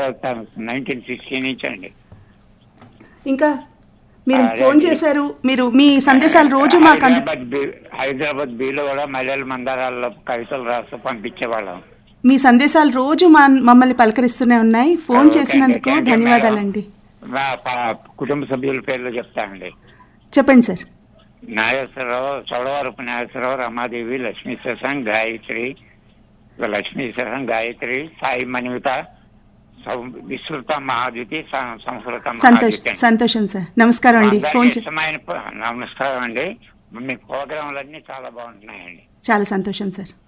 Nineteen sixty నుంచి అండి ఇంకా మీరు అదే ఫోన్ అండి. చేశారు మీరు మీ సందేశాలు రోజు మాకు అంది హైదరాబాద్ బీ- హైదరాబాద్ బీలో కూడా మలయాళ మందారాల్లో కవితలు రాస్తూ పంపించేవాళ్ళం మీ సందేశాలు రోజు మా మమ్మల్ని పలకరిస్తూనే ఉన్నాయి ఫోన్ ఓకే చేసినందుకు అండి. థాంక్యూ ధన్యవాదాలండి మేడం. మా ప- కుటుంబ సభ్యుల పేర్లు చెప్తానండి చెప్పండి సార్ నాగేశ్వరరావు చౌడవరపు నాగేశ్వరరావు రమాదేవి లక్ష్మీ శశాంక్ గాయత్రి లక్ష్మీ శశాంక్ గాయత్రి సాయి మణిమిత సం- విస్తృత మహాద్యుతి సం- సంస్కృత సంతోష్ మహాద్యుతి అండి. సంతోషం సార్ నమస్కారం అండి అందరికీ ఫోన్ చే- ఇష్టమైన ప- నమస్కారం అండి మీ ప్రోగ్రాంలన్నీ చాలా బాగుంటున్నాయండి చాలా సంతోషం సార్